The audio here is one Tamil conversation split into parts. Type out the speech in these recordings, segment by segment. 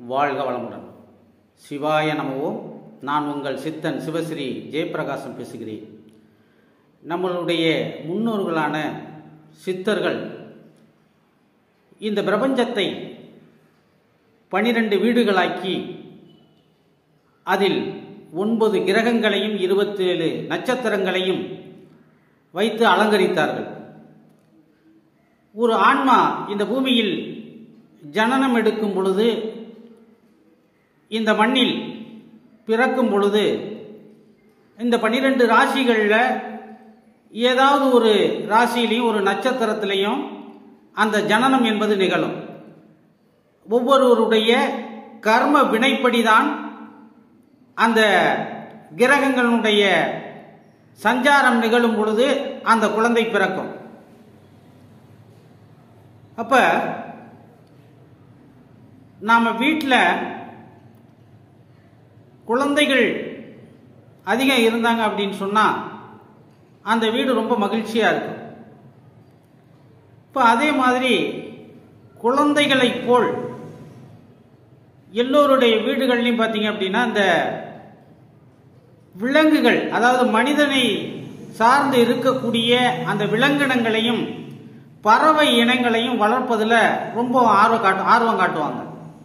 வாழ்க வளமுடன் சிவாய நமவோம் நான் உங்கள் சித்தன் சிவஸ்ரீ ஜெயப்பிரகாசம் பேசுகிறேன் நம்மளுடைய முன்னோர்களான சித்தர்கள் இந்த பிரபஞ்சத்தை பனிரெண்டு வீடுகளாக்கி அதில் ஒன்பது கிரகங்களையும் இருபத்தேழு நட்சத்திரங்களையும் வைத்து அலங்கரித்தார்கள் ஒரு ஆன்மா இந்த பூமியில் ஜனனம் எடுக்கும் பொழுது இந்த மண்ணில் பிறக்கும் பொழுது இந்த பன்னிரெண்டு ராசிகளில் ஏதாவது ஒரு ராசியிலையும் ஒரு நட்சத்திரத்திலையும் அந்த ஜனனம் என்பது நிகழும் ஒவ்வொருவருடைய கர்ம வினைப்படிதான் அந்த கிரகங்களுடைய சஞ்சாரம் நிகழும் பொழுது அந்த குழந்தை பிறக்கும் அப்ப நாம வீட்டில் குழந்தைகள் அதிகம் இருந்தாங்க அப்படின்னு சொன்னா அந்த வீடு ரொம்ப மகிழ்ச்சியா இருக்கும் இப்போ அதே மாதிரி குழந்தைகளைப் போல் எல்லோருடைய வீடுகள்லையும் பார்த்தீங்க அப்படின்னா இந்த விலங்குகள் அதாவது மனிதனை சார்ந்து இருக்கக்கூடிய அந்த விலங்கினங்களையும் பறவை இனங்களையும் வளர்ப்பதில் ரொம்ப ஆர்வம் காட்டு ஆர்வம் காட்டுவாங்க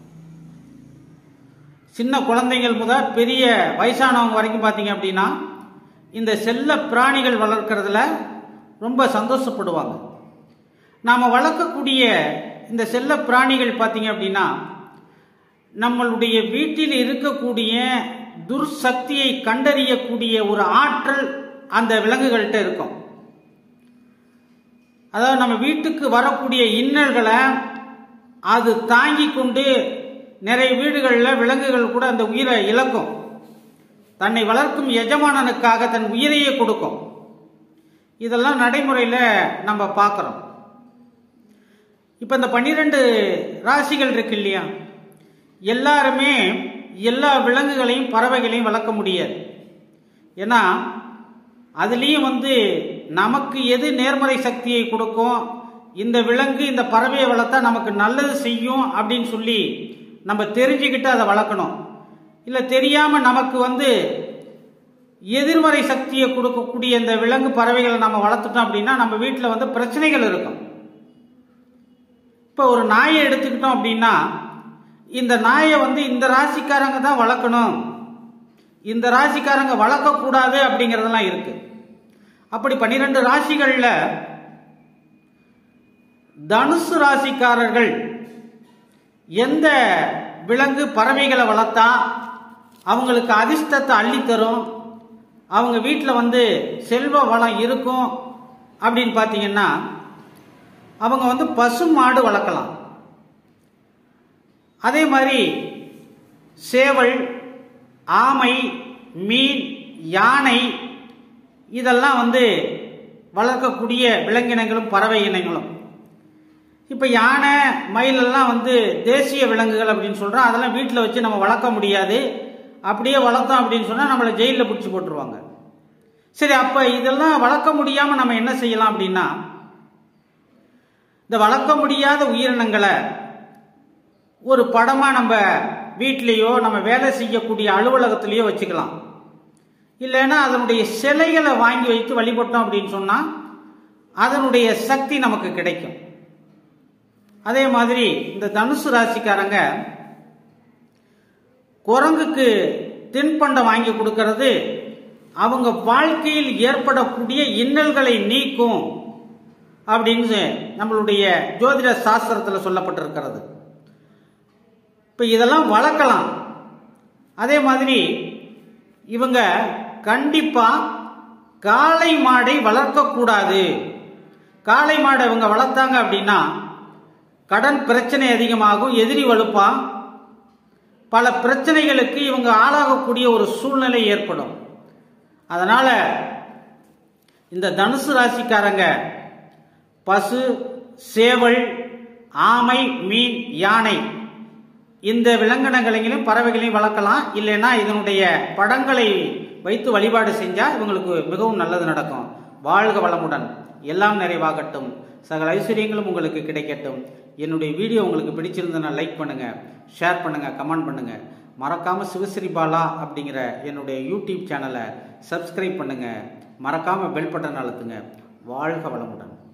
சின்ன குழந்தைகள் முதல் பெரிய வயசானவங்க வரைக்கும் பார்த்தீங்க அப்படின்னா இந்த செல்ல பிராணிகள் வளர்க்கறதுல ரொம்ப சந்தோஷப்படுவாங்க நாம் வளர்க்கக்கூடிய இந்த செல்ல பிராணிகள் பார்த்தீங்க அப்படின்னா நம்மளுடைய வீட்டில் இருக்கக்கூடிய துர்சக்தியை கண்டறியக்கூடிய ஒரு ஆற்றல் அந்த விலங்குகள்கிட்ட இருக்கும் அதாவது நம்ம வீட்டுக்கு வரக்கூடிய இன்னல்களை அது தாங்கி கொண்டு நிறைய வீடுகளில் விலங்குகள் கூட அந்த உயிரை இழக்கும் தன்னை வளர்க்கும் எஜமானனுக்காக தன் உயிரையே கொடுக்கும் இதெல்லாம் நடைமுறையில் நம்ம பார்க்குறோம் இப்போ இந்த பன்னிரெண்டு ராசிகள் இருக்கு இல்லையா எல்லாருமே எல்லா விலங்குகளையும் பறவைகளையும் வளர்க்க முடியாது ஏன்னா அதுலேயும் வந்து நமக்கு எது நேர்மறை சக்தியை கொடுக்கும் இந்த விலங்கு இந்த பறவையை வளர்த்தா நமக்கு நல்லது செய்யும் அப்படின்னு சொல்லி நம்ம தெரிஞ்சுக்கிட்டு அதை வளர்க்கணும் இல்லை தெரியாமல் நமக்கு வந்து எதிர்மறை சக்தியை கொடுக்கக்கூடிய இந்த விலங்கு பறவைகளை நம்ம வளர்த்துட்டோம் அப்படின்னா நம்ம வீட்டில் வந்து பிரச்சனைகள் இருக்கும் இப்போ ஒரு நாயை எடுத்துக்கிட்டோம் அப்படின்னா இந்த நாயை வந்து இந்த ராசிக்காரங்க தான் வளர்க்கணும் இந்த ராசிக்காரங்க வளர்க்கக்கூடாது அப்படிங்கிறதெல்லாம் இருக்கு அப்படி பன்னிரெண்டு ராசிகளில் தனுசு ராசிக்காரர்கள் எந்த விலங்கு பறவைகளை வளர்த்தா அவங்களுக்கு அதிர்ஷ்டத்தை அள்ளித்தரும் அவங்க வீட்டில் வந்து செல்வ வளம் இருக்கும் அப்படின்னு பார்த்தீங்கன்னா அவங்க வந்து பசு மாடு வளர்க்கலாம் அதே மாதிரி சேவல் ஆமை மீன் யானை இதெல்லாம் வந்து வளர்க்கக்கூடிய விலங்கினங்களும் பறவை இனங்களும் இப்போ யானை மயிலெல்லாம் வந்து தேசிய விலங்குகள் அப்படின்னு சொல்கிறோம் அதெல்லாம் வீட்டில் வச்சு நம்ம வளர்க்க முடியாது அப்படியே வளர்த்தோம் அப்படின்னு சொன்னால் நம்மளை ஜெயிலில் பிடிச்சி போட்டுருவாங்க சரி அப்போ இதெல்லாம் வளர்க்க முடியாமல் நம்ம என்ன செய்யலாம் அப்படின்னா இந்த வளர்க்க முடியாத உயிரினங்களை ஒரு படமாக நம்ம வீட்லேயோ நம்ம வேலை செய்யக்கூடிய அலுவலகத்திலேயோ வச்சுக்கலாம் இல்லைன்னா அதனுடைய சிலைகளை வாங்கி வைத்து வழிபட்டோம் அப்படின்னு சொன்னால் அதனுடைய சக்தி நமக்கு கிடைக்கும் அதே மாதிரி இந்த தனுசு ராசிக்காரங்க குரங்குக்கு தின்பண்டம் வாங்கி கொடுக்கறது அவங்க வாழ்க்கையில் ஏற்படக்கூடிய இன்னல்களை நீக்கும் அப்படின்னு நம்மளுடைய ஜோதிட சாஸ்திரத்தில் சொல்லப்பட்டிருக்கிறது இப்போ இதெல்லாம் வளர்க்கலாம் அதே மாதிரி இவங்க கண்டிப்பாக காளை மாடை வளர்க்கக்கூடாது காளை மாடை இவங்க வளர்த்தாங்க அப்படின்னா கடன் பிரச்சனை அதிகமாகும் எதிரி வலுப்பான் பல பிரச்சனைகளுக்கு இவங்க ஆளாகக்கூடிய ஒரு சூழ்நிலை ஏற்படும் அதனால இந்த தனுசு ராசிக்காரங்க பசு சேவல் ஆமை மீன் யானை இந்த விலங்கினங்களையும் பறவைகளையும் வளர்க்கலாம் இல்லைன்னா இதனுடைய படங்களை வைத்து வழிபாடு செஞ்சால் இவங்களுக்கு மிகவும் நல்லது நடக்கும் வாழ்க வளமுடன் எல்லாம் நிறைவாகட்டும் சகல ஐஸ்வர்யங்களும் உங்களுக்கு கிடைக்கட்டும் என்னுடைய வீடியோ உங்களுக்கு பிடிச்சிருந்ததுன்னா லைக் பண்ணுங்க ஷேர் பண்ணுங்க கமெண்ட் பண்ணுங்க மறக்காம சிவஸ்ரீ பாலா அப்படிங்கிற என்னுடைய யூடியூப் சேனலை சப்ஸ்கிரைப் பண்ணுங்க மறக்காம பெல் பட்டன் அழுத்துங்க வாழ்க வளமுடன்